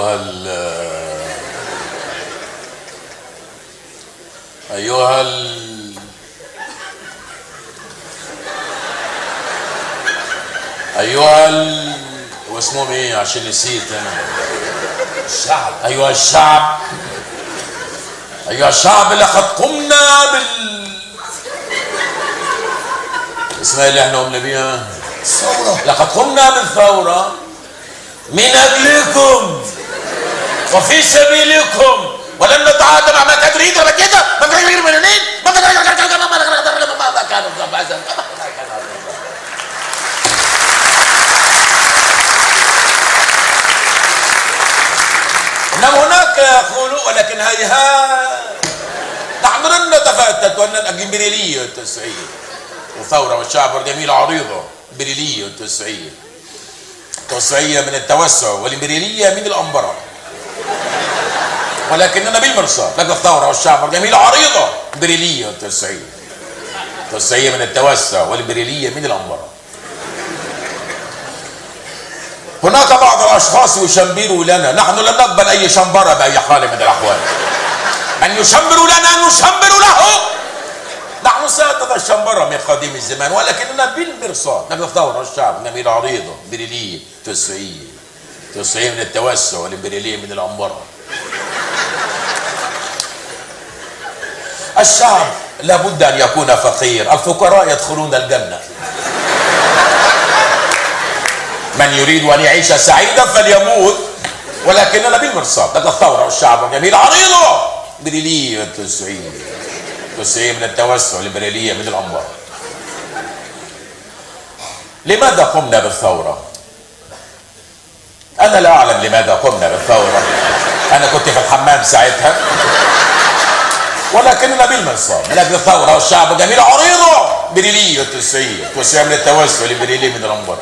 أيها ال أيها ال أيها ال واسمهم إيه عشان نسيت أنا الشعب أيها الشعب أيها الشعب لقد قمنا بال اسمها اللي احنا قمنا بيها ثورة لقد قمنا بالثورة من أجلكم وفي سبيلكم ولن نتعاطى مع ما تريد ولا كده ما تريد من منين ما تريد ما كان إنما هناك يقول ولكن هيها نحن لن نتفتت وأن الإمبريالية التسعية وثورة والشعب والجميلة عريضة إمبريالية التسعية التوسعية من التوسع والإمبريالية من الأنبرة ولكننا بالمرصاد لك الثورة والشعب والجميلة عريضة إمبريالية التوسعية التوسعية من التوسع والإمبريالية من الأنبرة هناك بعض الأشخاص يشمروا لنا نحن لن نقبل أي شمبرة بأي حال من الأحوال من يشمر لنا نشمر له نحن سادة الشمبرة من قديم الزمان ولكننا بالمرصاد نبي الثورة والشعب نبي عريضة بريلية تسعية تسعية من التوسع والإمبريالية من الأنبرة الشعب لابد أن يكون فقير الفقراء يدخلون الجنة من يريد أن يعيش سعيدا فليموت ولكننا بالمرصاد لك الثورة والشعب والجميل عريضة بريلية تسعية تسعية من التوسع الإمبريالية من الأنبار لماذا قمنا بالثورة؟ أنا لا أعلم لماذا قمنا بالثورة أنا كنت في الحمام ساعتها ولكننا بالمرصاد من أجل الثورة والشعب الجميل عريضة بريلية تسعية تسعية من التوسع الإمبريالية من الأنبار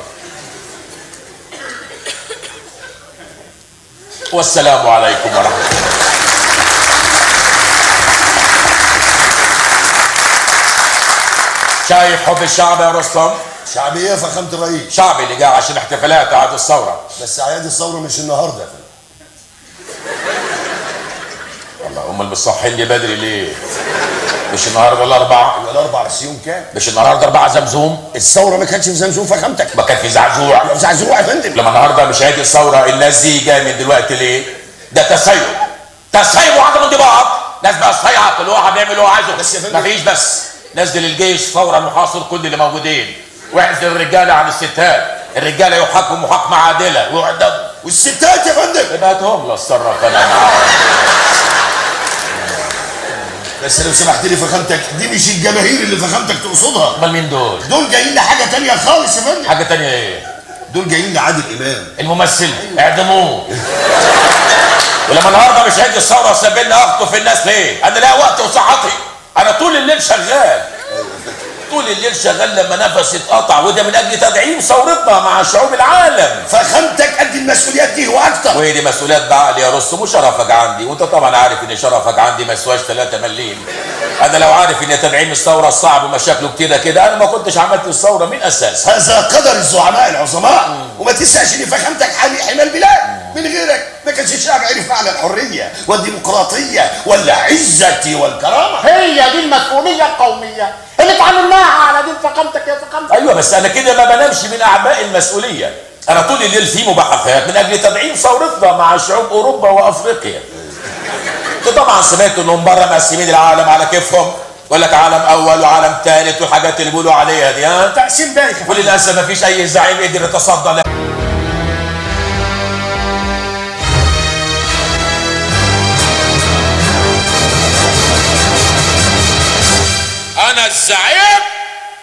والسلام عليكم ورحمة الله شايف حب الشعب يا رستم شعبية فخامة الرئيس شعبي اللي جاي عشان احتفالات عيد الثورة بس أعياد الثورة مش النهاردة يا فندم والله امال بتصحين لي بدري ليه مش النهارده الاربعاء يبقى الأربع سيوم كام؟ مش النهارده اربعة زمزوم الثورة ما كانتش في زمزم فخامتك ما كان في زعزوع يبقى زعزوع يا فندم لما النهارده مش عيد الثورة الناس دي جايه من دلوقتي ليه ده تسيب تسيب وعدم انضباط ناس بقى صيعة كل واحد بيعمل اللي هو عايزه بس يا فندم- مفيش بس نزل الجيش فورا وحاصر كل اللي موجودين واعزل الرجاله عن الستات الرجاله يحاكموا محاكمه عادله ويعدموا والستات يا فندم يبقى هاتهم اتصرف انا معاهم. بس لو سمحت لي فخامتك دي مش الجماهير اللي فخامتك تقصدها امال مين دول؟ دول جايين لحاجة تانية خالص يا فندم حاجه تانية ايه؟ دول جايين لعادل إمام الممثل اعدموه ولما النهارده مش هيجي الثوره سابلنا اخطف الناس ليه؟ انا لا وقت وصحتي انا طول الليل شغال طول الليل شغال لما نفسي اتقطع وده من اجل تدعيم ثورتنا مع شعوب العالم فخامتك قد المسؤوليات دي واكتر وهي دي مسؤوليات بعقل يا رستم وشرفك عندي وانت طبعا عارف ان شرفك عندي ما يسواش 3 مليم انا لو عارف ان تدعيم الثوره صعب ومشاكله كتيره كده انا ما كنتش عملت الثوره من اساسها هذا قدر الزعماء العظماء وما تنساش ان فخامتك حامي حمى البلاد من غيرك ما كانش الشعب عرف معنى الحريه والديمقراطيه والعزه والكرامه هي دي المسؤولية القومية اللي اتعلمناها على دين فخامتك يا فخامتك ايوه بس انا كده ما بنامش من اعباء المسؤوليه انا طول الليل في مباحثات من اجل تدعيم ثورتنا مع شعوب اوروبا وافريقيا انتوا طبعا سمعتوا انهم بره مقسمين العالم على كيفهم يقول لك عالم اول وعالم ثالث والحاجات اللي بيقولوا عليها دي ها تقسيم بايخ وللاسف ما فيش اي زعيم قدر يتصدى ل- انا الزعيم